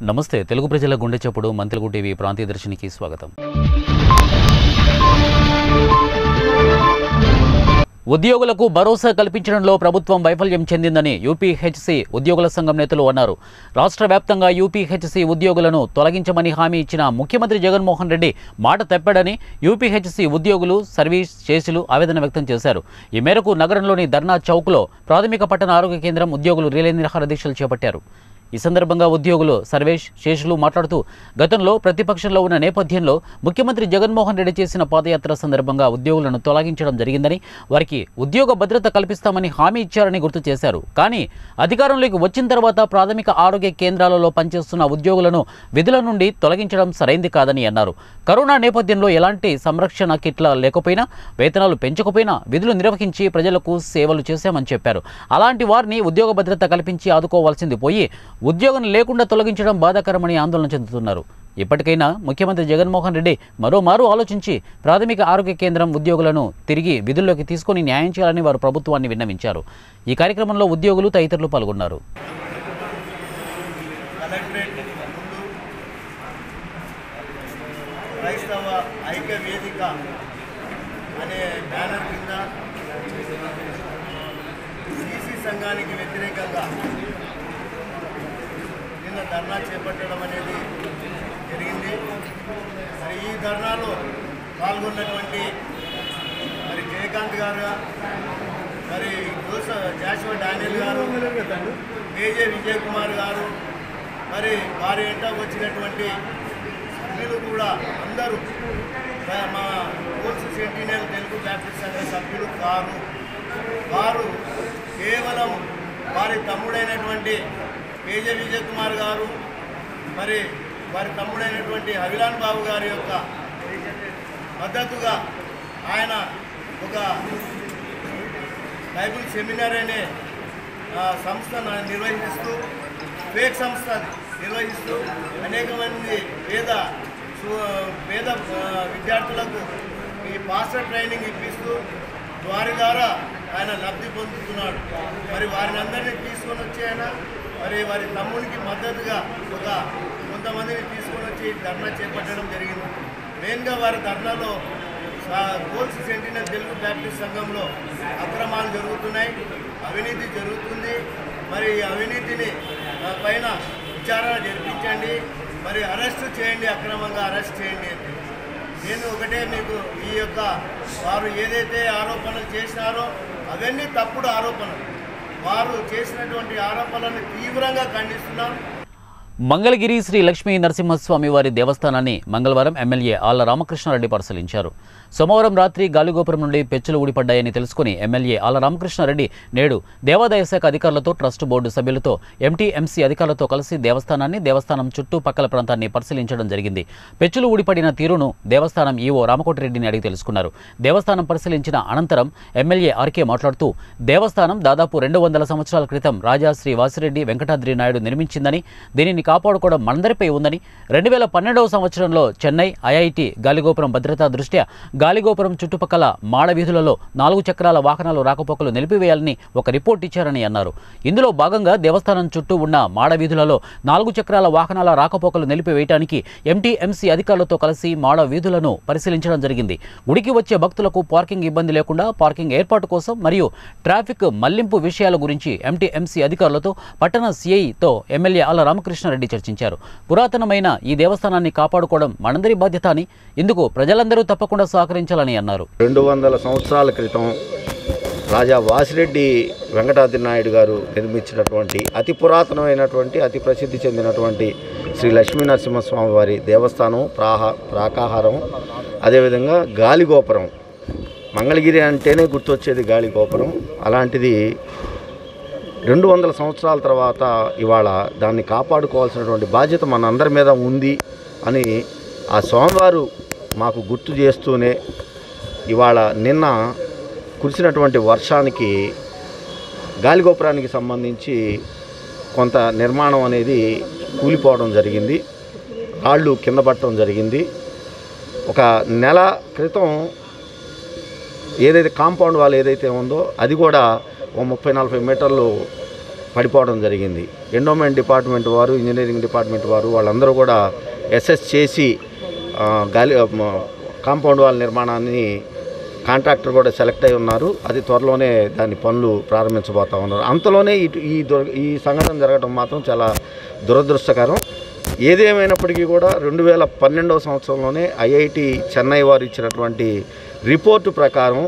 నమస్తే తెలుగు ప్రజల గుండె చప్పుడు మంత్రిగు టీవీ ప్రాంతీయ దర్శినికి స్వాగతం ఉద్యోగులకు భరోసా కల్పించడంలో ప్రభుత్వం వైఫల్యం చెందిందని యూపీహెచ్సి ఉద్యోగుల సంఘం నేతలు అన్నారు రాష్ట్ర వ్యాప్తంగా యూపీహెచ్సి ఉద్యోగులను తొలగించమని హామీ ఇచ్చిన ముఖ్యమంత్రి జగన్మోహన్ రెడ్డి మాట తప్పాడని యూపీహెచ్సి ఉద్యోగులు సర్వీస్ చేసులు ఆవేదన వ్యక్తం చేశారు ఈ మేరకు నగరంలోని ధర్నా చౌక్లో ప్రాథమిక పట్టణ ఆరోగ్య కేంద్రం ఉద్యోగులు రిలే నిరాహార దీక్షలు చేపట్టారు ఈ సందర్భంగా ఉద్యోగులు సర్వేష్ శేషులు మాట్లాడుతూ గతంలో ప్రతిపక్షంలో ఉన్న నేపథ్యంలో ముఖ్యమంత్రి జగన్మోహన్ రెడ్డి చేసిన పాదయాత్ర సందర్భంగా ఉద్యోగులను తొలగించడం జరిగిందని వారికి ఉద్యోగ భద్రత కల్పిస్తామని హామీ ఇచ్చారని గుర్తు చేశారు కానీ అధికారంలోకి వచ్చిన తర్వాత ప్రాథమిక ఆరోగ్య కేంద్రాలలో పనిచేస్తున్న ఉద్యోగులను విధుల నుండి తొలగించడం సరైంది కాదని అన్నారు కరోనా నేపథ్యంలో ఎలాంటి సంరక్షణ కిట్ల లేకపోయినా వేతనాలు పెంచకపోయినా విధులు నిర్వహించి ప్రజలకు సేవలు చేశామని చెప్పారు అలాంటి వారిని ఉద్యోగ భద్రత కల్పించి ఆదుకోవాల్సింది పోయి ఉద్యోగం లేకుండా తొలగించడం బాధాకరమని ఆందోళన చెందుతున్నారు ఇప్పటికైనా ముఖ్యమంత్రి జగన్మోహన్ రెడ్డి మరోమారు ఆలోచించి ప్రాథమిక ఆరోగ్య కేంద్రం ఉద్యోగులను తిరిగి విధుల్లోకి తీసుకొని న్యాయం చేయాలని వారు ప్రభుత్వాన్ని విన్నవించారు ఈ కార్యక్రమంలో ఉద్యోగులు తదితరులు పాల్గొన్నారు కలెక్టరేట్ ముందు క్రైస్తవ ఐక్య వేదిక అనే బ్యానర్ కింద సిసి సంఘానికి వ్యతిరేకంగా నిన్న ధర్నా చేపట్టడం అనేది జరిగింది మరి ఈ ధర్నాలో పాల్గొన్నటువంటి మరి జయకాంత్ గారు మరి జోస జాషువా డానియల్ గారు కేజే విజయ్ కుమార్ గారు మరి వారి వెంట వచ్చినటువంటి సభ్యులు కూడా అందరూ మా- మా కోర్సు సెంటీనియల్ తెలుగు బ్యాప్టిస్ట్ సంఘ సభ్యులు కారు వారు కేవలం వారి తమ్ముడైనటువంటి కేజే విజయ్ కుమార్ గారు మరి వారి తమ్ముడైనటువంటి అవిలాన్ బాబు గారి యొక్క మద్దతుగా ఆయన ఒక బైబిల్ సెమినార్ అనే ఆ, సంస్థను నిర్వహిస్తూ ఫేక్ సంస్థ అది నిర్వహిస్తూ అనేక మంది పేద సు- పేద ఆ, విద్యార్థులకు ఈ పాస్టర్ ట్రైనింగ్ ఇప్పిస్తూ వారి ద్వారా ఆయన లబ్ధి పొందుతున్నాడు మరి వారిని అందరినీ తీసుకొని వచ్చి ఆయన మరి వారి తమ్మునికి మద్దతుగా ఒక కొంతమందిని తీసుకొని వచ్చి ధర్నా చేపట్టడం జరిగింది మెయిన్గా వారి ధర్నాలో గోల్స్ సెంటినల్ తెలుగు బ్యాప్టిస్ట్ సంఘంలో అక్రమాలు జరుగుతున్నాయి అవినీతి జరుగుతుంది మరి ఈ అవినీతిని ఆ, పైన విచారణ జరిపించండి మరి అరెస్ట్ చేయండి అక్రమంగా అరెస్ట్ చేయండి అని. నేను ఒకటే మీకు ఈ యొక్క వారు ఏదైతే ఆరోపణలు చేసినారో అవన్నీ తప్పుడు ఆరోపణలు వారు చేసినటువంటి ఆరోపణలను తీవ్రంగా ఖండిస్తున్నాం మంగళగిరి శ్రీ లక్ష్మీ నరసింహస్వామి వారి దేవస్థానాన్ని మంగళవారం ఎమ్మెల్యే ఆళ్ల రామకృష్ణారెడ్డి పరిశీలించారు సోమవారం రాత్రి గాలిగోపురం నుండి పెచ్చులు ఊడిపడ్డాయని తెలుసుకుని ఎమ్మెల్యే ఆళ్ల రామకృష్ణారెడ్డి నేడు దేవాదాయ శాఖ అధికారులతో ట్రస్ట్ బోర్డు సభ్యులతో ఎంటీఎంసీ అధికారులతో కలిసి దేవస్థానాన్ని దేవస్థానం చుట్టుపక్కల ప్రాంతాన్ని పరిశీలించడం జరిగింది పెచ్చులు ఊడిపడిన తీరును దేవస్థానం ఈవో రామకోటిరెడ్డిని అడిగి తెలుసుకున్నారు దేవస్థానం పరిశీలించిన అనంతరం ఎమ్మెల్యే ఆర్కే మాట్లాడుతూ దేవస్థానం దాదాపు రెండు వందల సంవత్సరాల క్రితం రాజా శ్రీ వాసిరెడ్డి వెంకటాద్రి నాయుడు నిర్మించిందని దీనిని కాపాడుకోవడం మనందరిపై ఉందని రెండు వేల పన్నెండవ సంవత్సరంలో చెన్నై ఐఐటి గాలిగోపురం భద్రతా దృష్ట్యా గాలిగోపురం చుట్టుపక్కల మాడ వీధులలో నాలుగు చక్రాల వాహనాలు రాకపోకలు నిలిపివేయాలని ఒక రిపోర్ట్ ఇచ్చారని అన్నారు ఇందులో భాగంగా దేవస్థానం చుట్టూ ఉన్న మాడ వీధులలో నాలుగు చక్రాల వాహనాల రాకపోకలు నిలిపివేయడానికి ఎంటీఎంసీ అధికారులతో కలిసి మాడ వీధులను పరిశీలించడం జరిగింది గుడికి వచ్చే భక్తులకు పార్కింగ్ ఇబ్బంది లేకుండా పార్కింగ్ ఏర్పాటు కోసం మరియు ట్రాఫిక్ మళ్లింపు విషయాల గురించి ఎంటీఎంసీ అధికారులతో పట్టణ సిఐతో ఎమ్మెల్యే ఆల రామకృష్ణారెడ్డి చర్చించారు పురాతనమైన ఈ దేవస్థానాన్ని కాపాడుకోవడం మనందరి బాధ్యత అని ఇందుకు ప్రజలందరూ తప్పకుండా సహకరించాలని అన్నారు రెండు వందల సంవత్సరాల క్రితం రాజా వాసిరెడ్డి వెంకటాద్రి నాయుడు గారు నిర్మించినటువంటి అతి పురాతనమైనటువంటి అతి ప్రసిద్ధి చెందినటువంటి శ్రీ లక్ష్మీ నరసింహస్వామి వారి దేవస్థానం ప్రాహ ప్రాకాహారం అదేవిధంగా గాలిగోపురం మంగళగిరి అంటేనే గుర్తొచ్చేది గాలిగోపురం అలాంటిది రెండు వందల సంవత్సరాల తర్వాత ఇవాళ దాన్ని కాపాడుకోవాల్సినటువంటి బాధ్యత మనందరి మీద ఉంది అని ఆ స్వామివారు మాకు గుర్తు చేస్తూనే ఇవాళ నిన్న కురిసినటువంటి వర్షానికి గాలిగోపురానికి సంబంధించి కొంత నిర్మాణం అనేది కూలిపోవడం జరిగింది రాళ్ళు కింద పడటం జరిగింది ఒక నెల క్రితం ఏదైతే కాంపౌండ్ వాల్ ఏదైతే ఉందో అది కూడా ఓ ముప్పై నలభై మీటర్లు పడిపోవడం జరిగింది ఎండోమెంట్ డిపార్ట్మెంట్ వారు ఇంజనీరింగ్ డిపార్ట్మెంట్ వారు వాళ్ళందరూ కూడా ఎస్ఎస్ చేసి ఆ, గాలి మ, కాంపౌండ్ వాల్ నిర్మాణాన్ని కాంట్రాక్టర్ కూడా సెలెక్ట్ అయి ఉన్నారు అది త్వరలోనే దాని పనులు ప్రారంభించబోతా ఉన్నారు అంతలోనే ఇటు ఈ దుర్ ఈ సంఘటన జరగడం మాత్రం చాలా దురదృష్టకరం ఏదేమైనప్పటికీ కూడా రెండు వేల పన్నెండవ సంవత్సరంలోనే ఐఐటి చెన్నై వారు ఇచ్చినటువంటి రిపోర్టు ప్రకారం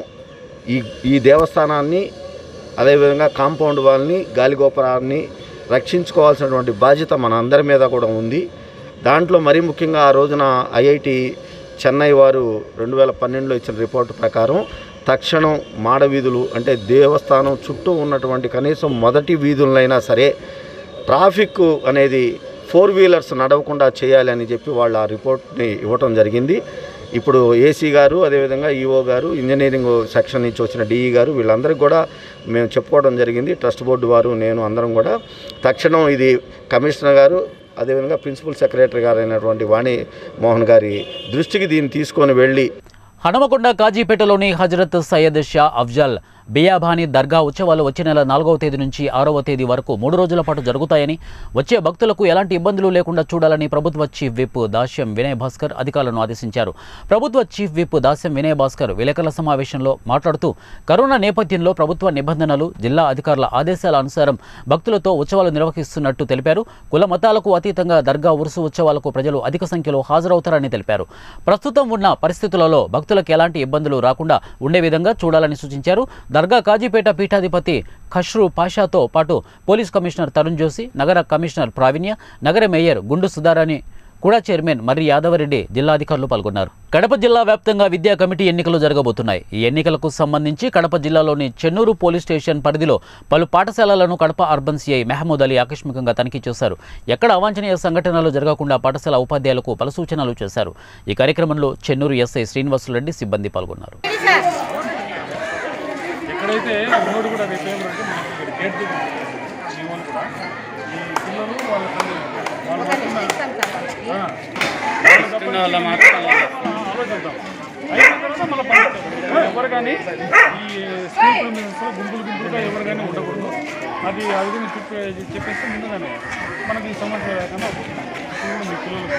ఈ ఈ దేవస్థానాన్ని అదేవిధంగా కాంపౌండ్ వాల్ని గాలిగోపురాన్ని రక్షించుకోవాల్సినటువంటి బాధ్యత మన అందరి మీద కూడా ఉంది దాంట్లో మరీ ముఖ్యంగా ఆ రోజున ఐఐటి చెన్నై వారు రెండు వేల పన్నెండులో ఇచ్చిన రిపోర్టు ప్రకారం తక్షణం మాడ వీధులు అంటే దేవస్థానం చుట్టూ ఉన్నటువంటి కనీసం మొదటి వీధులైనా సరే ట్రాఫిక్ అనేది ఫోర్ వీలర్స్ నడవకుండా చేయాలి అని చెప్పి వాళ్ళు ఆ రిపోర్ట్ని ఇవ్వటం జరిగింది ఇప్పుడు ఏసీ గారు అదేవిధంగా ఈఓ గారు ఇంజనీరింగ్ సెక్షన్ నుంచి వచ్చిన డిఈ గారు వీళ్ళందరికీ కూడా మేము చెప్పుకోవడం జరిగింది ట్రస్ట్ బోర్డు వారు నేను అందరం కూడా తక్షణం ఇది కమిషనర్ గారు అదేవిధంగా ప్రిన్సిపల్ సెక్రటరీ గారు అయినటువంటి వాణి మోహన్ గారి దృష్టికి దీన్ని తీసుకొని వెళ్ళి హనుమకొండ కాజీపేటలోని హజరత్ సయ్యద్ షా అఫ్జల్ బియాబాని దర్గా ఉత్సవాలు వచ్చే నెల నాలుగవ తేదీ నుంచి ఆరవ తేదీ వరకు మూడు రోజుల పాటు జరుగుతాయని వచ్చే భక్తులకు ఎలాంటి ఇబ్బందులు లేకుండా చూడాలని ప్రభుత్వ చీఫ్ విప్ దాస్యం వినయ్ భాస్కర్ అధికారులను ఆదేశించారు ప్రభుత్వ చీఫ్ విప్ దాస్యం వినయ్ భాస్కర్ విలేకరుల సమావేశంలో మాట్లాడుతూ కరోనా నేపథ్యంలో ప్రభుత్వ నిబంధనలు జిల్లా అధికారుల ఆదేశాల అనుసారం భక్తులతో ఉత్సవాలు నిర్వహిస్తున్నట్టు తెలిపారు కుల మతాలకు అతీతంగా దర్గా ఉరుసు ఉత్సవాలకు ప్రజలు అధిక సంఖ్యలో హాజరవుతారని తెలిపారు ప్రస్తుతం ఉన్న పరిస్థితులలో భక్తులకు ఎలాంటి ఇబ్బందులు రాకుండా ఉండే విధంగా చూడాలని సూచించారు దర్గా కాజీపేట పీఠాధిపతి ఖష్రూ పాషాతో పాటు పోలీస్ కమిషనర్ తరుణ్ జోషి నగర కమిషనర్ ప్రావీణ్య నగర మేయర్ గుండు సుధారాణి కూడా చైర్మన్ మర్రి యాదవరెడ్డి జిల్లాధికారులు పాల్గొన్నారు కడప జిల్లా వ్యాప్తంగా విద్యా కమిటీ ఎన్నికలు జరగబోతున్నాయి ఈ ఎన్నికలకు సంబంధించి కడప జిల్లాలోని చెన్నూరు పోలీస్ స్టేషన్ పరిధిలో పలు పాఠశాలలను కడప అర్బన్ సిఐ మెహమూద్ అలీ ఆకస్మికంగా తనిఖీ చేశారు ఎక్కడ అవాంఛనీయ సంఘటనలు జరగకుండా పాఠశాల ఉపాధ్యాయులకు పలు సూచనలు చేశారు ఈ కార్యక్రమంలో చెన్నూరు ఎస్ఐ శ్రీనివాసులరెడ్డి సిబ్బంది పాల్గొన్నారు ఎక్కడైతే ఉన్నోడు కూడా రేపు ఏం అంటే మనకి ఇక్కడ గేట్ దగ్గర ఈ వాళ్ళు కూడా ఈ పిల్లలు వాళ్ళ తల్లి వాళ్ళ పక్కన ఆ, వాళ్ళ తప్ప- ఆ, ఆలోచిద్దాం అయిన తర్వాత మళ్ళీ పంపిస్తాం ఎవరు కానీ ఈ స్కూల్ ప్రిమిసెస్లో గుంపులు గుంపులుగా ఎవరు కానీ ఉండకూడదు అది ఆ విధంగా చెప్పే చెప్పేస్తే ముందుగానే మనకి ఈ సమస్య లేకుండా పోతుంది. ఇప్పుడు మీ పిల్లలు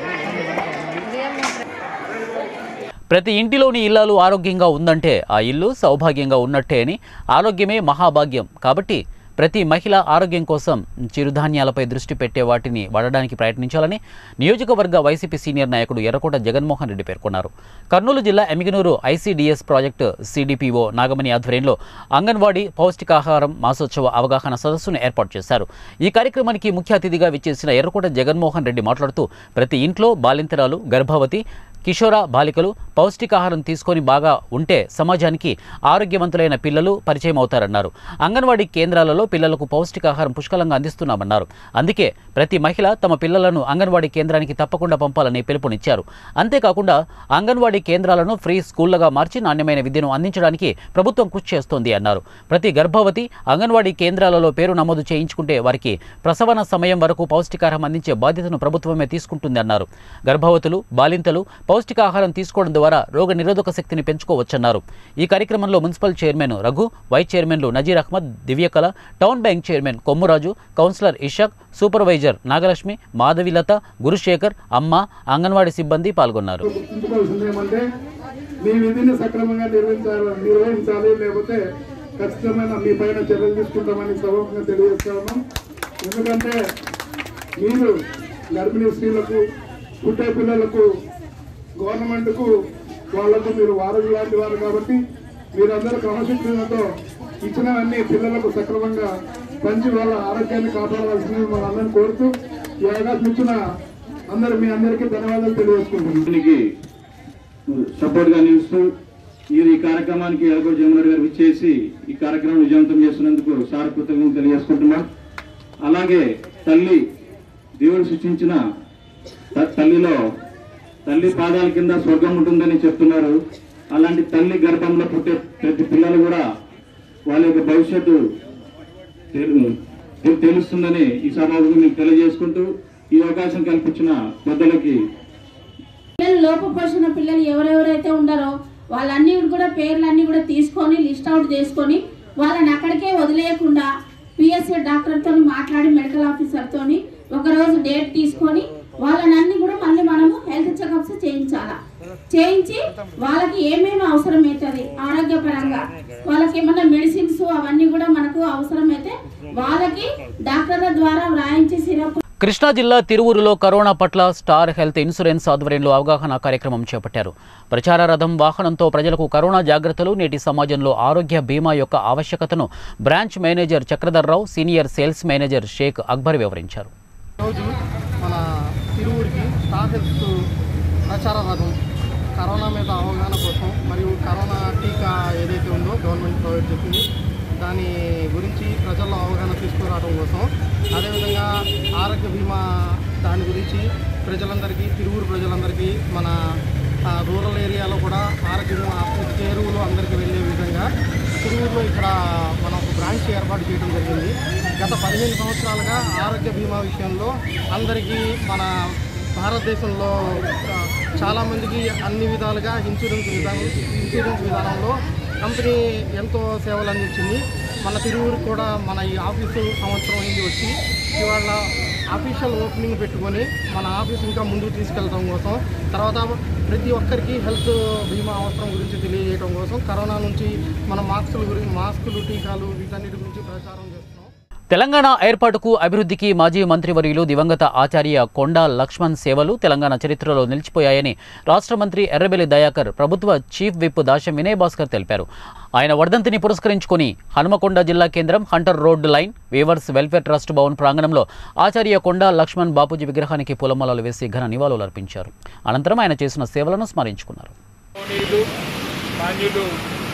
తీసుకోవాలి ప్రతి ఇంటిలోని ఇల్లాలు ఆరోగ్యంగా ఉందంటే ఆ ఇల్లు సౌభాగ్యంగా ఉన్నట్టే అని ఆరోగ్యమే మహాభాగ్యం కాబట్టి ప్రతి మహిళ ఆరోగ్యం కోసం చిరుధాన్యాలపై దృష్టి పెట్టే వాటిని వాడడానికి ప్రయత్నించాలని నియోజకవర్గ వైసీపీ సీనియర్ నాయకుడు ఎర్రకోట జగన్మోహన్ రెడ్డి పేర్కొన్నారు కర్నూలు జిల్లా Yemmiganur ICDS project CDPO Nagamani ఆధ్వర్యంలో అంగన్వాడీ పౌష్టికాహారం మాసోత్సవ అవగాహన సదస్సును ఏర్పాటు చేశారు ఈ కార్యక్రమానికి ముఖ్య అతిథిగా విచ్చేసిన ఎర్రకోట జగన్మోహన్ రెడ్డి మాట్లాడుతూ ప్రతి ఇంట్లో బాలింతరాలు గర్భవతి కిషోర బాలికలు పౌష్టికాహారం తీసుకొని బాగా ఉంటే సమాజానికి ఆరోగ్యవంతులైన పిల్లలు పరిచయం అవుతారన్నారు అంగన్వాడీ కేంద్రాలలో పిల్లలకు పౌష్టికాహారం పుష్కలంగా అందిస్తున్నామన్నారు అందుకే ప్రతి మహిళ తమ పిల్లలను అంగన్వాడీ కేంద్రానికి తప్పకుండా పంపాలని పిలుపునిచ్చారు అంతేకాకుండా అంగన్వాడీ కేంద్రాలను ఫ్రీ స్కూళ్లుగా మార్చి నాణ్యమైన విద్యను అందించడానికి ప్రభుత్వం కృషి చేస్తోంది అన్నారు ప్రతి గర్భవతి అంగన్వాడీ కేంద్రాలలో పేరు నమోదు చేయించుకుంటే వారికి ప్రసవన సమయం వరకు పౌష్టికాహారం అందించే బాధ్యతను ప్రభుత్వమే తీసుకుంటుంది అన్నారు గర్భవతులు బాలింతలు పౌష్టికాహారం తీసుకోవడం ద్వారా రోగ నిరోధక శక్తిని పెంచుకోవచ్చన్నారు ఈ కార్యక్రమంలో మున్సిపల్ చైర్మన్ రఘు వైస్ చైర్మన్లు Nazeer Ahmed Divyakala town bank chairman Kommuraju councillor Ishaq supervisor Nagalakshmi Madhavilatha Gurusekhar అమ్మ అంగన్వాడీ సిబ్బంది పాల్గొన్నారు గుర్తుంచుకోవాల్సింది ఏమంటే మీ విధిని సక్రమంగా నిర్వహించాలి నిర్వహించాలి లేకపోతే ఖచ్చితమైన మీ పైన చర్యలు తీసుకుంటామని సభంగా తెలియజేస్తా ఉన్నాం ఎందుకంటే మీరు గర్భిణీ స్త్రీలకు పుట్టే పిల్లలకు గవర్నమెంట్కు వాళ్లకు మీరు వారధి లాంటి వారు కాబట్టి మీరందరూ క్రమశిక్షణతో ఇచ్చినవన్నీ పిల్లలకు సక్రమంగా పంచి వాళ్ళ ఆరోగ్యాన్ని కాపాడవలసింది మన అందరిని కోరుతూ ఈ అవకాశం ఇచ్చిన అందరు మీ అందరికీ ధన్యవాదాలు తెలియజేసుకుంటున్నాను దీనికి సపోర్ట్గా నిలుస్తూ మీరు ఈ కార్యక్రమానికి ఎలగో జగన్మోహన్ గారు ఇచ్చేసి ఈ కార్యక్రమం విజయవంతం చేస్తున్నందుకు సార్ కృతజ్ఞతలు తెలియజేసుకుంటున్నాం అలాగే తల్లి దేవుడు సృష్టించిన త- తల్లిలో తల్లి పాదాల కింద స్వర్గం ఉంటుందని చెప్తున్నారు అలాంటి తల్లి గర్భంలో పుట్టే ప్రతి పిల్లలు కూడా వాళ్ళ యొక్క భవిష్యత్తు తెలు- తెలు- తెలుస్తుందని ఈ సభకు మీకు తెలియజేసుకుంటూ ఈ అవకాశం కల్పించిన పెద్దలకి పిల్లలు లోపపోషణ పిల్లలు ఎవరెవరైతే ఉన్నారో వాళ్ళన్నీ కూడా పేర్లన్నీ కూడా తీసుకొని లిస్ట్ అవుట్ చేసుకొని వాళ్ళని అక్కడికే వదిలేయకుండా పిఎస్సి పిహెచ్సి డాక్టర్తో మాట్లాడి మెడికల్ ఆఫీసర్తో ఒక రోజు డేట్ తీసుకొని వాళ్ళని అన్ని కూడా మళ్ళీ మనము హెల్త్ చెకప్స్ చేయించాలా చేయించి వాళ్ళకి ఏమేమి అవసరం అవుతుంది ఆరోగ్యపరంగా వాళ్ళకి ఏమన్నా మెడిసిన్స్ అవన్నీ కూడా మనకు అవసరమైతే వాళ్ళకి డాక్టర్ల ద్వారా వ్రాయించి సిరప్ కృష్ణా జిల్లా తిరువురులో కరోనా పట్ల స్టార్ హెల్త్ ఇన్సూరెన్స్ ఆధ్వర్యంలో అవగాహన కార్యక్రమం చేపట్టారు ప్రచార రథం వాహనంతో ప్రజలకు కరోనా జాగ్రత్తలు నేటి సమాజంలో ఆరోగ్య బీమా యొక్క ఆవశ్యకతను branch manager Chakradhar Rao senior sales manager Sheikh Akbar వివరించారు రోజు మన తిరువురికి స్టార్ హెల్త్ ప్రచార రథం కరోనా మీద అవగాహన కోసం మరియు కరోనా టీకా ఏదైతే ఉందో గవర్నమెంట్ ప్రొవైడ్ చేసింది దాని గురించి ప్రజల్లో అవగాహన తీసుకురావడం కోసం అదేవిధంగా ఆరోగ్య బీమా దాని గురించి ప్రజలందరికీ తిరువురు ప్రజలందరికీ మన ఆ, రూరల్ ఏరియాలో కూడా ఆరోగ్య బీమా ప్రతి చేరువులో అందరికీ వెళ్ళే విధంగా తిరువురులో ఇక్కడ మనం ఒక బ్రాంచ్ ఏర్పాటు చేయడం జరిగింది గత పదిహేను సంవత్సరాలుగా ఆరోగ్య బీమా విషయంలో అందరికీ మన భారతదేశంలో ఆ, చాలామందికి అన్ని విధాలుగా ఇన్సూరెన్స్ విధానం ఇన్సూరెన్స్ విధానంలో కంపెనీ ఎంతో సేవలు అందించింది మన తిరువురికి కూడా మన ఈ ఆఫీసు సంవత్సరం అయింది వచ్చి ఇవాళ అఫీషియల్ ఓపెనింగ్ పెట్టుకొని మన ఆఫీస్ ఇంకా ముందుకు తీసుకెళ్ళడం కోసం తర్వాత ప్రతి ఒక్కరికి హెల్త్ బీమా అవసరం గురించి తెలియజేయడం కోసం కరోనా నుంచి మన మాస్కుల గురించి మాస్కులు టీకాలు వీటన్నిటి గురించి ప్రచారం చేస్తున్నాం తెలంగాణ ఏర్పాటుకు అభివృద్ధికి మాజీ మంత్రివర్యులు దివంగత ఆచార్య కొండా లక్ష్మణ్ సేవలు తెలంగాణ చరిత్రలో నిలిచిపోయాయని రాష్ట్ర మంత్రి ఎర్రబెల్లి దయాకర్ ప్రభుత్వ చీఫ్ విప్ దాశం వినయ్ భాస్కర్ తెలిపారు ఆయన వర్ధంతిని పురస్కరించుకుని హనుమకొండ జిల్లా కేంద్రం Hunter road line weavers welfare trust Bhavan ప్రాంగణంలో ఆచార్య కొండా లక్ష్మణ్ బాపూజీ విగ్రహానికి పూలమాలలు వేసి ఘన నివాళులు అర్పించారు అనంతరం ఆయన చేసిన సేవలను స్మరించుకున్నారు గౌరవనీయులు మాన్యులు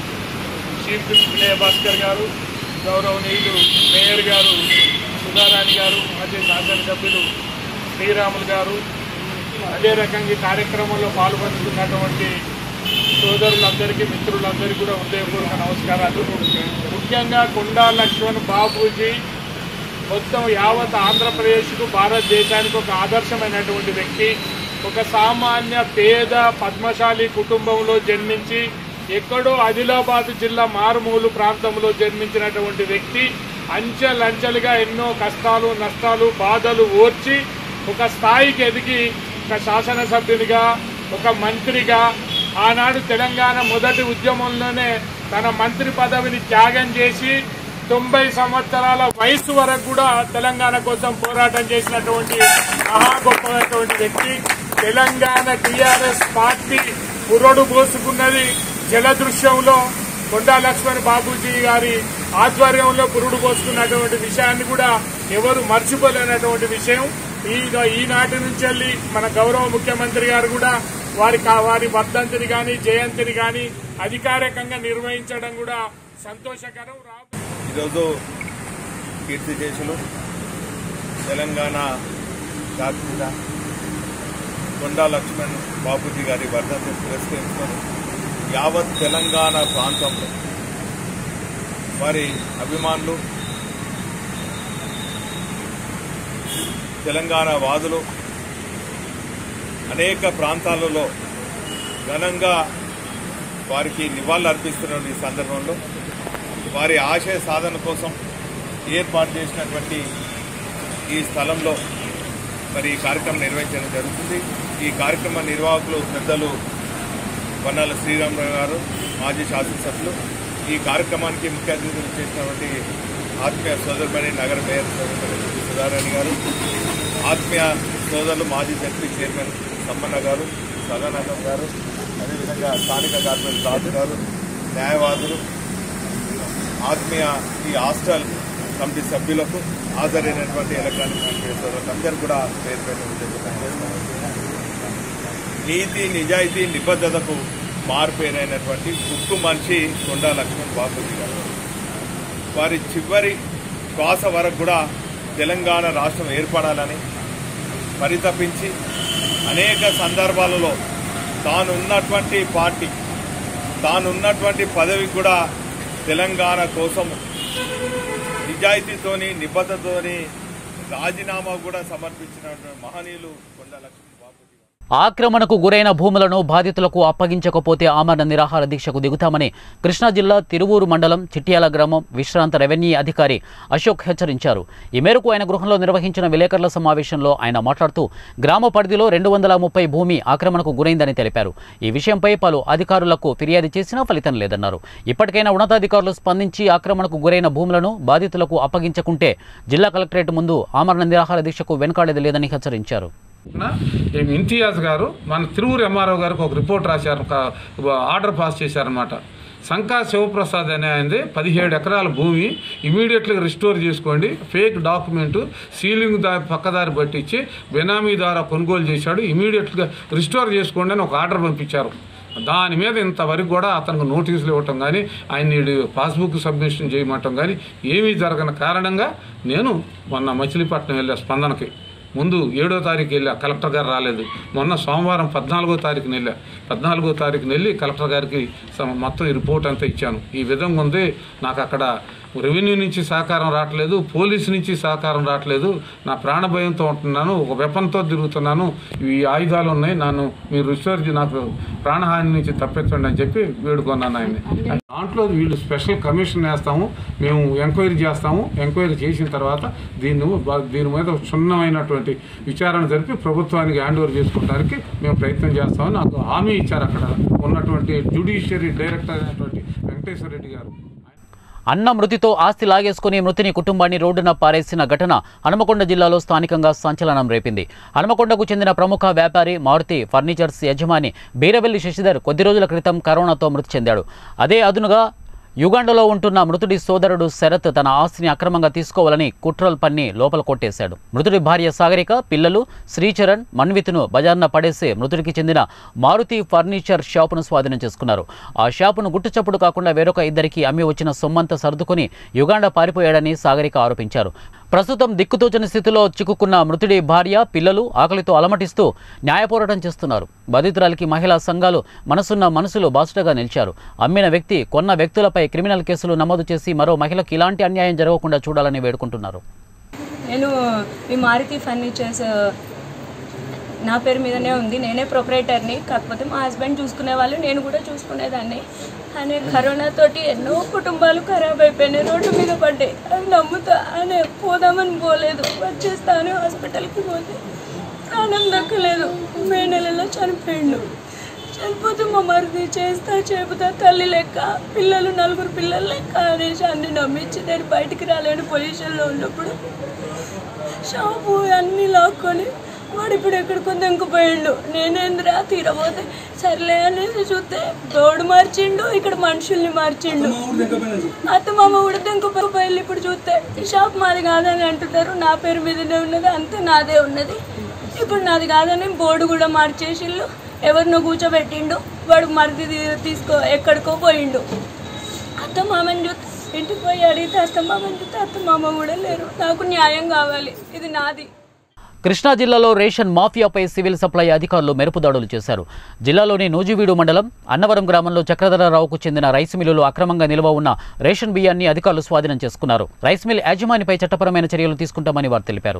చీఫ్ విప్ వినయ భాస్కర్ గారు గౌరవనీయులు మేయర్ గారు సుధారాణి గారు మాజీ శాసనసభ్యులు శ్రీరాములు గారు అదే రకంగా ఈ కార్యక్రమంలో పాల్గొంటున్నటువంటి సోదరులందరికీ మిత్రులందరికీ కూడా హృదయపూర్వక నమస్కారాలు ముఖ్యంగా కొండా లక్ష్మణ్ బాబూజీ మొత్తం యావత్ ఆంధ్రప్రదేశ్కు భారతదేశానికి ఒక ఆదర్శమైనటువంటి వ్యక్తి ఒక సామాన్య పేద పద్మశాలి కుటుంబంలో జన్మించి ఎక్కడో ఆదిలాబాద్ జిల్లా మారుమూలు ప్రాంతంలో జన్మించినటువంటి వ్యక్తి అంచెలంచెలుగా ఎన్నో కష్టాలు నష్టాలు బాధలు ఓర్చి ఒక స్థాయికి ఎదిగి ఒక శాసనసభ్యునిగా ఒక మంత్రిగా ఆనాడు తెలంగాణ మొదటి ఉద్యమంలోనే తన మంత్రి పదవిని త్యాగం చేసి తొంభై సంవత్సరాల వయసు వరకు కూడా తెలంగాణ కోసం పోరాటం చేసినటువంటి మహా గొప్పమైనటువంటి వ్యక్తి తెలంగాణ టిఆర్ఎస్ పార్టీ పురడు పోసుకున్నది జలదృశ్యంలో కొండా లక్ష్మణ్ బాబూజీ గారి ఆధ్వర్యంలో పురుడు పోసుకున్నటువంటి విషయాన్ని కూడా ఎవరు మర్చిపోలేనటువంటి విషయం ఈ ఈనాటి నుంచి వెళ్ళి మన గౌరవ ముఖ్యమంత్రి గారు కూడా వారి కా- వారి వర్ధంతిని కానీ జయంతిని కానీ అధికారికంగా నిర్వహించడం కూడా సంతోషకరం రా ఈరోజు కీర్తిశేషులు తెలంగాణ జాతీయ కొండా లక్ష్మణ్ బాపూజీ గారి వర్ధంతి పురస్కరించుకొని యావత్ తెలంగాణ ప్రాంతంలో వారి అభిమానులు తెలంగాణ వాదులు అనేక ప్రాంతాలలో ఘనంగా వారికి నివాళులు అర్పిస్తున్న ఈ సందర్భంలో వారి ఆశయ సాధన కోసం ఏర్పాటు చేసినటువంటి ఈ స్థలంలో మరి ఈ కార్యక్రమం నిర్వహించడం జరుగుతుంది ఈ కార్యక్రమ నిర్వాహకులు పెద్దలు వన్నాల శ్రీరామరావు గారు మాజీ శాసనసభ్యులు ఈ కార్యక్రమానికి ముఖ్య అతిథులు చేసినటువంటి ఆత్మీయ సోదరుమణి నగర మేయర్ సోదరుమణి సుధారాణి గారు ఆత్మీయ సోదరులు మాజీ జడ్పీ చైర్మన్ సమ్మన్న గారు సదానందం గారు అదేవిధంగా స్థానిక కార్పొరేటర్ రాజు గారు న్యాయవాదులు ఆత్మీయ ఈ హాస్టల్ కమిటీ సభ్యులకు హాజరైనటువంటి ఎలక్ట్రానిక్ మీడియా సోదరులకు అందరూ కూడా పేరు పేరు పనిచేస్తున్నారు నీతి నిజాయితీ నిబద్ధతకు మారుపేరైనటువంటి ఉక్కు మనిషి కొండా లక్ష్మణ్ బాపూజీ గారు వారి చివరి శ్వాస వరకు కూడా తెలంగాణ రాష్ట్రం ఏర్పడాలని పరితపించి అనేక సందర్భాలలో తానున్నటువంటి పార్టీ తానున్నటువంటి పదవి కూడా తెలంగాణ కోసం నిజాయితీతోని నిబద్ధతతోని రాజీనామా కూడా సమర్పించినటువంటి మహనీయులు కొండా లక్ష్మణ్ బాపూజీ గారు ఆక్రమణకు గురైన భూములను బాధితులకు అప్పగించకపోతే ఆమరణ నిరాహార దీక్షకు దిగుతామని కృష్ణా జిల్లా తిరువూరు మండలం చిట్యాల గ్రామం విశ్రాంత రెవెన్యూ అధికారి అశోక్ హెచ్చరించారు ఈ మేరకు ఆయన గృహంలో నిర్వహించిన విలేకరుల సమావేశంలో ఆయన మాట్లాడుతూ గ్రామ పరిధిలో రెండు వందల ముప్పై భూమి ఆక్రమణకు గురైందని తెలిపారు ఈ విషయంపై పలు అధికారులకు ఫిర్యాదు చేసినా ఫలితం లేదన్నారు ఇప్పటికైనా ఉన్నతాధికారులు స్పందించి ఆక్రమణకు గురైన భూములను బాధితులకు అప్పగించకుంటే జిల్లా కలెక్టరేట్ ముందు ఆమరణ నిరాహార దీక్షకు వెనుకాడేది లేదని హెచ్చరించారు నా ఏం ఇంతియాజ్ గారు మన తిరువురు ఎంఆర్ఓ గారికి ఒక రిపోర్ట్ రాశారు ఒక ఆర్డర్ పాస్ చేశారనమాట శంకా శివప్రసాద్ అనే ఆయనది పదిహేడు ఎకరాల భూమి ఇమీడియట్గా రిస్టోర్ చేసుకోండి ఫేక్ డాక్యుమెంట్ సీలింగ్ దా పక్కదారి పట్టించి బెనామీ ద్వారా కొనుగోలు చేశాడు ఇమీడియట్గా రిస్టోర్ చేసుకోండి అని ఒక ఆర్డర్ పంపించారు దాని మీద ఇంతవరకు కూడా అతనికి నోటీసులు ఇవ్వటం కానీ ఆయన పాస్బుక్ సబ్మిషన్ చేయమంటం కానీ ఏమీ జరగని కారణంగా నేను మొన్న మచిలీపట్నం వెళ్ళా స్పందనకి ముందు ఏడో తారీఖు వెళ్ళా కలెక్టర్ గారు రాలేదు మొన్న సోమవారం పద్నాలుగో తారీఖున వెళ్ళా పద్నాలుగో తారీఖున వెళ్ళి కలెక్టర్ గారికి సమ- మొత్తం ఈ రిపోర్ట్ అంతా ఇచ్చాను ఈ విధంగా ఉంది నాకు అక్కడ రెవెన్యూ నుంచి సహకారం రావట్లేదు పోలీసు నుంచి సహకారం రావట్లేదు నా ప్రాణ భయంతో ఉంటున్నాను ఒక వెపన్తో తిరుగుతున్నాను ఈ ఆయుధాలు ఉన్నాయి నన్ను మీరు రిస్టోర్ చే- నాకు ప్రాణహాని నుంచి తప్పించండి అని చెప్పి వేడుకున్నాను ఆయన్ని దాంట్లో వీళ్ళు స్పెషల్ కమిషన్ వేస్తాము మేము ఎంక్వైరీ చేస్తాము ఎంక్వైరీ చేసిన తర్వాత దీన్ని బా- దీని మీద క్షుణ్ణమైనటువంటి విచారణ జరిపి ప్రభుత్వానికి హ్యాండ్ ఓవర్ చేసుకోవడానికి మేము ప్రయత్నం చేస్తామని నాకు హామీ ఇచ్చారు అక్కడ ఉన్నటువంటి జ్యుడిషియరీ డైరెక్టర్ అయినటువంటి వెంకటేశ్వర రెడ్డి గారు అన్న మృతితో ఆస్తి లాగేసుకుని మృతిని కుటుంబాన్ని రోడ్డున పారేసిన ఘటన హనుమకొండ జిల్లాలో స్థానికంగా సంచలనం రేపింది హనుమకొండకు చెందిన ప్రముఖ వ్యాపారి మారుతి ఫర్నిచర్స్ యజమాని బీరవెల్లి శశిధర్ కొద్ది రోజుల క్రితం కరోనాతో మృతి చెందాడు అదే అదునుగా యుగాండలో ఉంటున్న మృతుడి సోదరుడు శరత్ తన ఆస్తిని అక్రమంగా తీసుకోవాలని కుట్రలు పన్ని లోపల కొట్టేశాడు మృతుడి భార్య సాగరిక పిల్లలు శ్రీచరణ్ మన్విత్ను బజార్న పడేసి మృతుడికి చెందిన మారుతి ఫర్నిచర్ షాపును స్వాధీనం చేసుకున్నారు ఆ షాపును గుట్టుచప్పుడు కాకుండా వేరొక ఇద్దరికి అమ్మి వచ్చిన సొమ్మంతా సర్దుకొని యుగాండ పారిపోయాడని సాగరిక ఆరోపించారు ప్రస్తుతం దిక్కుతోచని స్థితిలో చిక్కుకున్న మృతుడి భార్య పిల్లలు ఆకలితో అలమటిస్తూ న్యాయ పోరాటం చేస్తున్నారు బాధితురాలికి మహిళా సంఘాలు మనసున్న మనసులు బాసుటగా నిలిచారు అమ్మిన వ్యక్తి కొన్న వ్యక్తులపై క్రిమినల్ కేసులు నమోదు చేసి మరో మహిళకి ఇలాంటి అన్యాయం జరగకుండా చూడాలని వేడుకుంటున్నారు నేను ఈ మారుతి ఫర్నిచర్స్ నా పేరు మీదనే ఉంది నేనే ప్రొపరేటర్ని కాకపోతే మా హస్బెండ్ చూసుకునే వాళ్ళు నేను కూడా చూసుకునేదాన్ని కానీ కరోనా తోటి ఎన్నో కుటుంబాలు ఖరాబ్ అయిపోయినాయి రోడ్డు మీద పడ్డాయి అవి నమ్ముతా అనే పోదామని పోలేదు వచ్చేస్తాను హాస్పిటల్కి పోతే ప్రాణం దక్కలేదు మే నెలలో చనిపోయిండు చనిపోతే మా మరిది చేస్తా చెబుతా తల్లి లెక్క పిల్లలు నలుగురు పిల్లలు లెక్క అనేసి అన్ని నమ్మించి నేను బయటికి రాలేని పొజిషన్లో ఉన్నప్పుడు షాపు అన్నీ లాక్కొని వాడు ఇప్పుడు ఎక్కడికో దెంకపోయిండు నేనేంద్రా తీరబోతే సర్లే అనేసి చూస్తే రోడ్డు మార్చిండు ఇక్కడ మనుషుల్ని మార్చిండు అత్త మామ కూడా దెంకపోయి ఇప్పుడు చూస్తే ఈ షాప్ మాది కాదని అంటున్నారు నా పేరు మీదనే ఉన్నది అంతే నాదే ఉన్నది ఇప్పుడు నాది కాదని బోర్డు కూడా మార్చేసిళ్ళు ఎవరినో కూర్చోబెట్టిండు వాడు మరిది తీ- తీసుకో ఎక్కడికో పోయిండు అత్త మామని చూస్తే ఇంటికి పోయి అడిగితే అత్త మామని చూస్తే అత్త మామ కూడా లేరు నాకు న్యాయం కావాలి ఇది నాది కృష్ణా జిల్లాలో రేషన్ మాఫియాపై సివిల్ సప్లై అధికారులు మెరుపు దాడులు చేశారు జిల్లాలోని నూజివీడు మండలం అన్నవరం గ్రామంలో చక్రధరరావుకు చెందిన రైస్ మిల్లులో అక్రమంగా నిల్వ ఉన్న రేషన్ బియ్యాన్ని అధికారులు స్వాధీనం చేసుకున్నారు రైస్ మిల్ యాజమానిపై చట్టపరమైన చర్యలు తీసుకుంటామని వారు తెలిపారు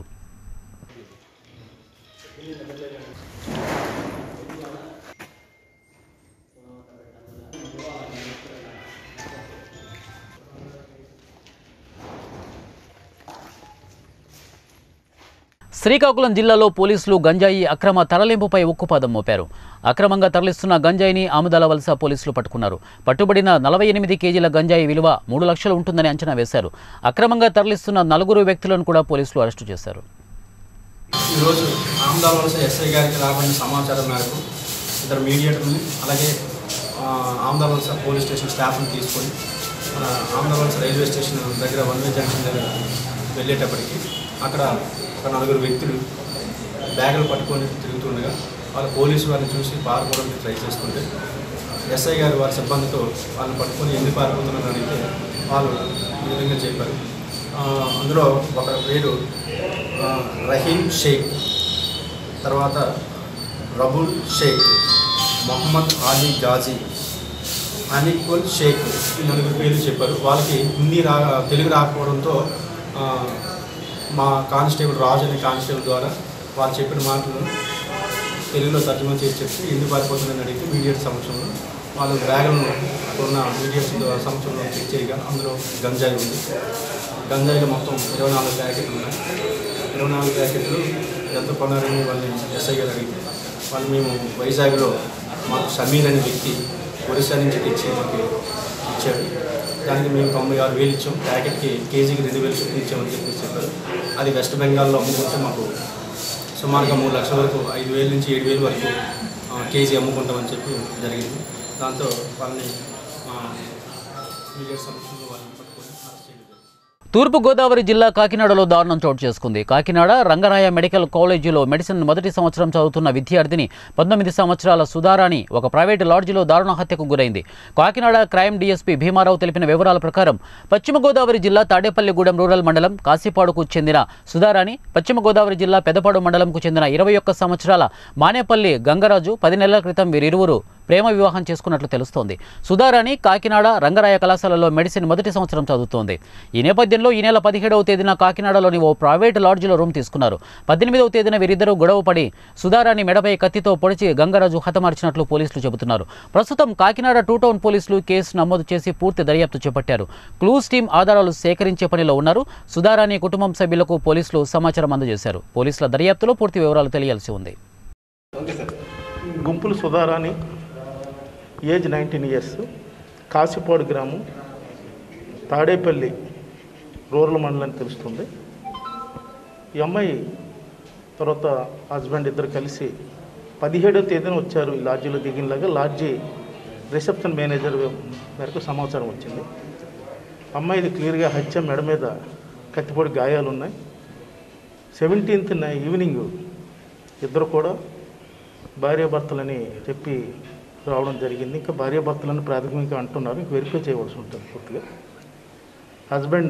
శ్రీకాకుళం జిల్లాలో పోలీసులు గంజాయి అక్రమ తరలింపుపై ఉక్కుపాదం మోపారు అక్రమంగా తరలిస్తున్న గంజాయిని ఆముదాల వలస పోలీసులు పట్టుకున్నారు పట్టుబడిన నలభై ఎనిమిది కేజీల గంజాయి విలువ మూడు లక్షలు ఉంటుందని అంచనా వేశారు అక్రమంగా తరలిస్తున్న నలుగురు వ్యక్తులను కూడా పోలీసులు అరెస్టు చేశారు ఈరోజు ఆమదాల వలస ఎస్ఐ గారికి రాబడిన సమాచారం మేరకు ఇద్దరు మీడియేటర్ని అలాగే ఆ, ఆమదాల వలస పోలీస్ స్టేషన్ స్టాఫ్ని తీసుకొని మన ఆమదాల వలస రైల్వే స్టేషన్ దగ్గర వన్ వే జంక్షన్ దగ్గర వెళ్ళేటప్పటికి అక్కడ ఒక నలుగురు వ్యక్తులు బ్యాగులు పట్టుకొని తిరుగుతుండగా వాళ్ళ పోలీసు వారిని చూసి పారిపోవడానికి ట్రై చేస్తుంటే ఎస్ఐ గారు వారి సిబ్బందితో వాళ్ళని పట్టుకొని ఎందుకు పారిపోతున్నారని అడిగితే వాళ్ళు ఈ విధంగా చెప్పారు ఆ, అందులో ఒక పేరు ఆ, రహీం షేక్ తర్వాత రబుల్ షేక్ మొహమ్మద్ అలీ గాజీ అనిక్వల్ షేక్ ఈ నలుగురు పేర్లు చెప్పారు వాళ్ళకి హిందీ రా తెలుగు రాకపోవడంతో ఆ, మా కానిస్టేబుల్ రాజు అనే కానిస్టేబుల్ ద్వారా వాళ్ళు చెప్పిన మాటలు తెలుగులో తర్జుమా చేసి చెప్తే ఎందుకు పారిపోతుందని అడిగితే మీడియట్ సమక్షంలో వాళ్ళు బ్యాగులను ఉన్న మీడియట్స్ సమక్షంలో చెక్ చేయగా అందులో గంజాయి ఉంది గంజాయిలో మొత్తం ఇరవై నాలుగు ప్యాకెట్లు ఉన్నాయి ఇరవై నాలుగు ప్యాకెట్లు ఎంత కొన్నారని వాళ్ళని ఎస్ఐ గారు అడిగితే వాళ్ళు మేము వైజాగ్లో మాకు సమీర్ అనే వ్యక్తి ఒరిస్సా నుంచి తెచ్చి మాకు ఇచ్చాడు దానికి మేము తొంభై ఆరు వేలు ఇచ్చాం ప్యాకెట్కి కేజీకి రెండు వేలు చొప్పున ఇచ్చామని చెప్పేసి చెప్పారు అది వెస్ట్ బెంగాల్లో అమ్ముకుంటే మాకు సుమారుగా మూడు లక్షల వరకు ఐదు వేల నుంచి ఏడు వేలు వరకు ఆ, కేజీ అమ్ముకుంటామని చెప్పి జరిగింది దాంతో వాళ్ళని మీడియా సమక్షంలో వాళ్ళని పట్టుకొని అరెస్ట్ చేయడం జరిగింది. తూర్పుగోదావరి జిల్లా కాకినాడలో దారుణం చోటు చేసుకుంది కాకినాడ రంగరాయ మెడికల్ కాలేజీలో మెడిసిన్ మొదటి సంవత్సరం చదువుతున్న విద్యార్థిని పంతొమ్మిది సంవత్సరాల సుధారాణి ఒక ప్రైవేటు లాడ్జిలో దారుణ హత్యకు గురైంది కాకినాడ క్రైమ్ డీఎస్పీ భీమారావు తెలిపిన వివరాల ప్రకారం పశ్చిమ గోదావరి జిల్లా తాడేపల్లిగూడెం రూరల్ మండలం కాశీపాడుకు చెందిన సుధారాణి పశ్చిమ గోదావరి జిల్లా పెదపాడు మండలంకు చెందిన ఇరవై ఒక్క సంవత్సరాల మానేపల్లి గంగరాజు పది నెలల క్రితం వీరిరువురు ప్రేమ వివాహం చేసుకున్నట్లు తెలుస్తోంది సుధారాణి కాకినాడ రంగరాయ కళాశాలలో మెడిసిన్ మొదటి సంవత్సరం చదువుతోంది ఈ నేపథ్యంలో ఈ నెల పదిహేడవ తేదీన కాకినాడలోని ఓ ప్రైవేటు లాడ్జిలో రూమ్ తీసుకున్నారు పద్దెనిమిదవ తేదీన వీరిద్దరూ గొడవపడి సుధారాణి మెడపై కత్తితో పొడిచి గంగరాజు హతమార్చినట్లు పోలీసులు చెబుతున్నారు ప్రస్తుతం కాకినాడ టూ టౌన్ పోలీసులు కేసు నమోదు చేసి పూర్తి దర్యాప్తు చేపట్టారు క్లూస్ టీం ఆధారాలు సేకరించే పనిలో ఉన్నారు సుధారాణి కుటుంబం సభ్యులకు పోలీసులు సమాచారం అందజేశారు పోలీసుల దర్యాప్తులో పూర్తి వివరాలు తెలియాల్సి ఉంది గుంపులు Sudharani age nineteen years Kasipadu గ్రామం తాడేపల్లి రూరల్ మండలం అని తెలుస్తుంది ఈ అమ్మాయి తర్వాత హస్బెండ్ ఇద్దరు కలిసి పదిహేడవ తేదీన వచ్చారు ఈ లాడ్జీలో దిగినలాగా లాడ్జీ రిసెప్షన్ మేనేజర్ మేరకు సమాచారం వచ్చింది అమ్మాయిది క్లియర్గా హత్య మెడ మీద కత్తిపొడి గాయాలు ఉన్నాయి సెవెంటీన్త్ ఈవినింగ్ ఇద్దరు కూడా భార్యాభర్తలని చెప్పి రావడం జరిగింది ఇంకా భార్యాభర్తలని ప్రాథమికంగా అంటున్నారు ఇంక వెరిఫై చేయవలసి ఉంటుంది పూర్తిగా హస్బెండ్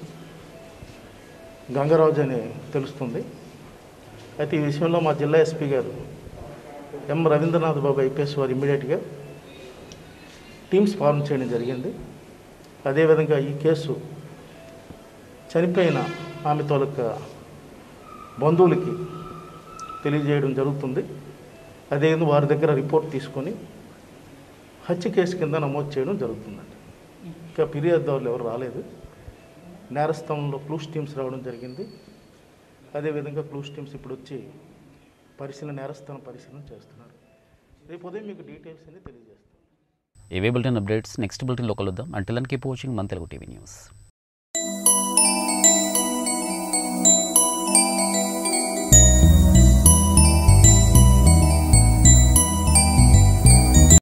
గంగరాజు అని తెలుస్తుంది అయితే ఈ విషయంలో మా జిల్లా ఎస్పీ గారు ఎం రవీంద్రనాథ్ బాబు ఐపీఎస్ వారు ఇమ్మీడియట్గా టీమ్స్ ఫార్మ్ చేయడం జరిగింది అదేవిధంగా ఈ కేసు చనిపోయిన ఆమె తోలక బంధువులకి తెలియజేయడం జరుగుతుంది అదేవిధంగా వారి దగ్గర రిపోర్ట్ తీసుకొని హత్య కేసు కింద నమోదు చేయడం జరుగుతుందండి ఇంకా ఫిర్యాదుదారులు ఎవరు రాలేదు నేరస్థలంలో క్లూస్ టీమ్స్ రావడం జరిగింది అదేవిధంగా క్లూస్ టీమ్స్ ఇప్పుడు వచ్చి పరిశీలన నేరస్థలం పరిశీలన చేస్తున్నారు రేపు ఉదయం మీకు డీటెయిల్స్ అన్ని తెలియజేస్తాను ఏవే బులెటిన్ అప్డేట్స్ నెక్స్ట్ బులెటిన్లో కలుద్దాం అంటిల్ కీప్ వాచింగ్ మన తెలుగు టీవీ న్యూస్